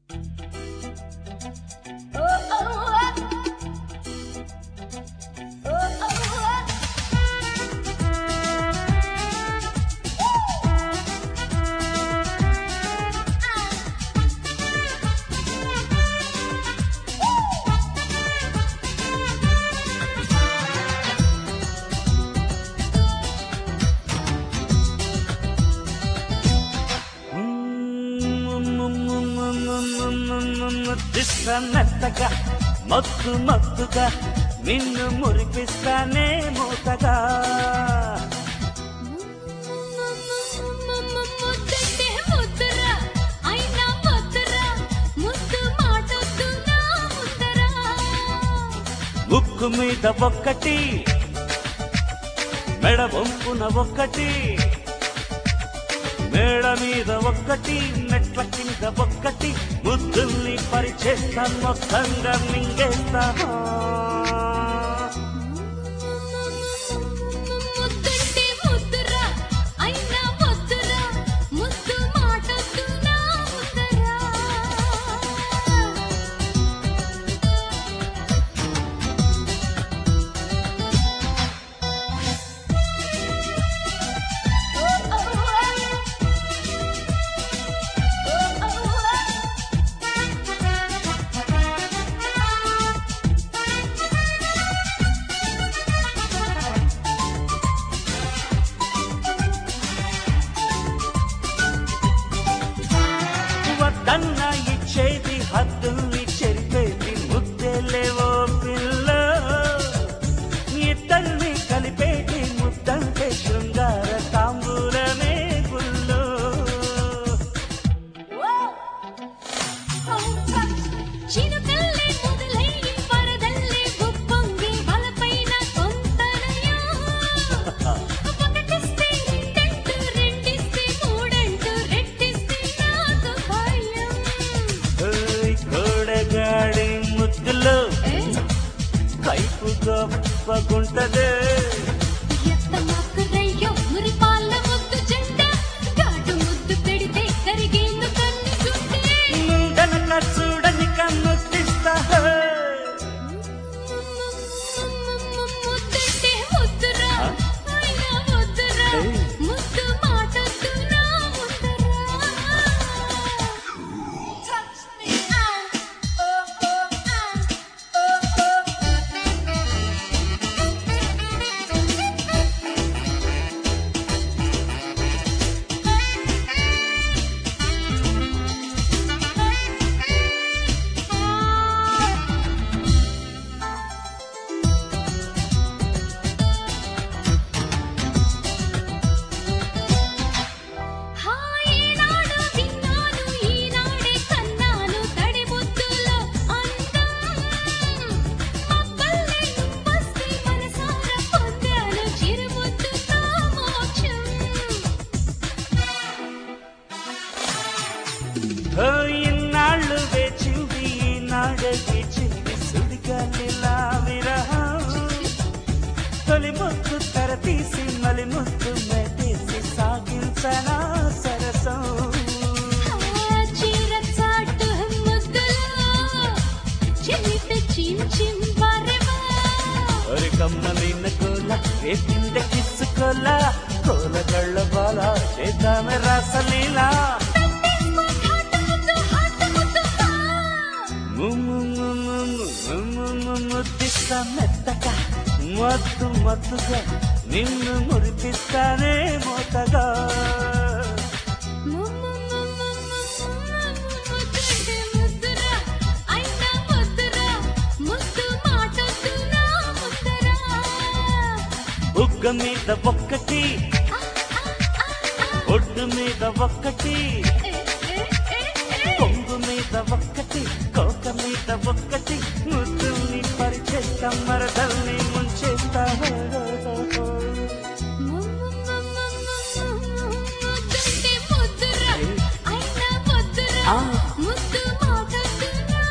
దిశ మెత్తగా మత్తు మత్తుగా నిన్ను మురిపిస్తానే మూతగా ముద్దంటే ముద్దురా అయినా ముద్దురా ముద్దు మాటొద్దు నా ముద్దరా ముక్కు మీద ఒక్కటి మెడ వంపున ఒక్కటి మేడ మీద ఒక్కటి మెట్ల కింద ఒక్కటి ముద్దుల్ని పరిచేస్తా మొత్తంగా మింగేస్తా ముద్దంటే ముద్దురా అయినా ముద్దురా ముద్దు మాటొద్దు నా ముద్దరా వద్దన్న ఇచ్చేది హద్దుల్ని చెరిపేది ముద్దెలేవో పిల్ల ఇద్దల్ని కలిపేది ముద్దంటే శృంగార తాంబూలమే గుల్లో చినుకల్లే మొదలయ్యి వరదల్లే ఉప్పొంగి వలపైన కొంతనయా ఒకటిస్తే రెండంటూ రెండిస్తే మూడంటూ రెట్టిస్తే నాకు భయం ఓయ్ కోడగాడి ముద్దులో కైపు గొప్పగుంటదే ఎత్త మాకురయ్యో మురిపాల ముద్దు జంట గాడు ముద్దు పెడితే కరిగేందు కన్నుకుంటే ముందనక చూడని కన్నుకిస్తా ముద్దంటే ముద్దురా అయినా ముద్దురా ఏయ్. ముద్దు మాటొద్దు నా ముద్దరా Touch me, ah, oh, oh, ah, oh, హాయినాడు విన్నాను ఈనాడే కన్నాను తడి ముద్దులో అందం మబ్బల్లే నువ్వొస్తే మనసారా పొందాను చిరుముద్దుతో మోక్షం ఓ ఇన్నాళ్ళు వేచింది ఈనాడే వేచింది సుడిగాలిలా విరహం తొలి ముద్దు తెర తీసి మలి ముద్దు మెట్టేసి సాగించనా సరసం ఆ చీర చాటు ముద్దులో చిలిత చిమ్ చిమ్ బరవా ఒరి కమ్మ నిన్న కోల రేపింద కిస్సుకోల కోలగళ్ళ బాల చేద్దామె రాసలీలా పెట్టేసుకో ఘాటు ముద్దు హాటు ముద్దు హా ముద్దిస్తా మెత్తగా మత్తు మత్తుగా నిన్ను మురిపిస్తానే మోతగా ముద్దంటే ముద్దురా అయినా ముద్దురా ముద్దు మాటొద్దు నా ముద్దరా బుగ్గ మీద ఒక్కటి ఒడ్డు మీద ఒక్కటి కొంగు మీద ఒక్కటి కోక మీద ఒక్కటి ముద్దుల్ని పరిచేస్తా మరదల్ని ముంచేస్తా ముద్దంటే ముద్దురా అయినా ముద్దురా ఆ. ముద్దు మాటొద్దు నా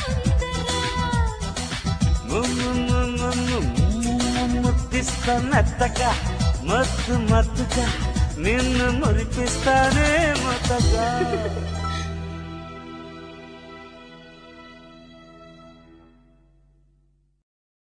ముద్దరా ముద్దిస్తా మెత్తగా మత్తు మత్తుగా నిన్ను మురిపిస్తానే మొత్తగా